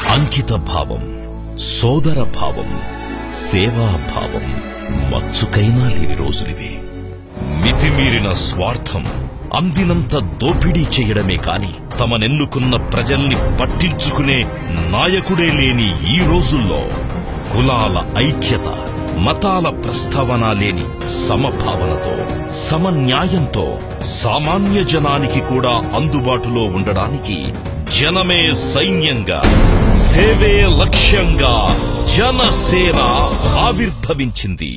అంకిత భావం సోదర భావం సేవా భావం మచ్చుకైనా లేని రోజులివి మితిమీరిన స్వార్థం అందినంత దోపిడీ చేయడమే కాని తమనెన్నుకున్న ప్రజల్ని పట్టించుకునే నాయకుడే లేని ఈ రోజుల్లో కులాల ఐక్యత మతాల ప్రస్తావన లేని సమభావనతో సమన్యాయంతో సామాన్య జనానికి కూడా అందుబాటులో ఉండడానికి జనమే సైన్యంగా సేవే లక్ష్యంగా జనసేన ఆవిర్భవించింది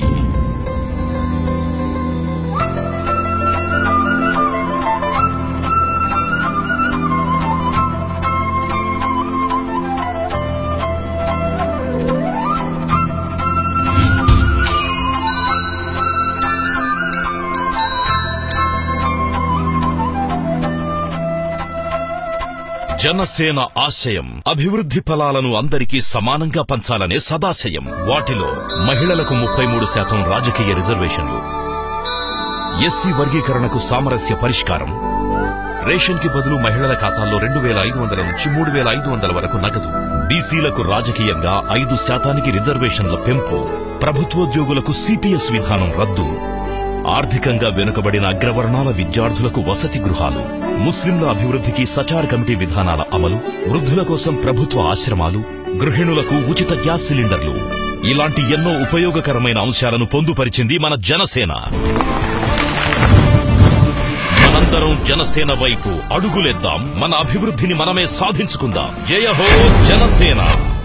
జనసేన ఆశయం అభివృద్ధి ఫలాలను అందరికీ సమానంగా పంచాలనే సదాశయం వాటిలో మహిళలకు ముప్పై మూడు శాతం రాజకీయ రిజర్వేషన్లు ఎస్సీ వర్గీకరణకు సామరస్య పరిష్కారం రేషన్ కి బదులు మహిళల ఖాతాల్లో రెండు వేల ఐదు వందల నుంచి మూడు వేల ఐదు వందల వరకు నగదు బీసీలకు రాజకీయంగా ఐదు శాతానికి రిజర్వేషన్ల పెంపు ప్రభుత్వోద్యోగులకు సిపిఎస్ విధానం రద్దు ఆర్థికంగా వెనుకబడిన అగ్రవర్ణాల విద్యార్థులకు వసతి గృహాలు ముస్లింల అభివృద్ధికి సచార్ కమిటీ విధానాల అమలు వృద్ధుల కోసం ప్రభుత్వ ఆశ్రమాలు గృహిణులకు ఉచిత గ్యాస్ సిలిండర్లు ఇలాంటి ఎన్నో ఉపయోగకరమైన అంశాలను పొందుపరిచింది మన జనసేన మనందరం జనసేన వైపు అడుగులేద్దాం మన అభివృద్ధిని మనమే సాధించుకుందాం జయ హో జనసేన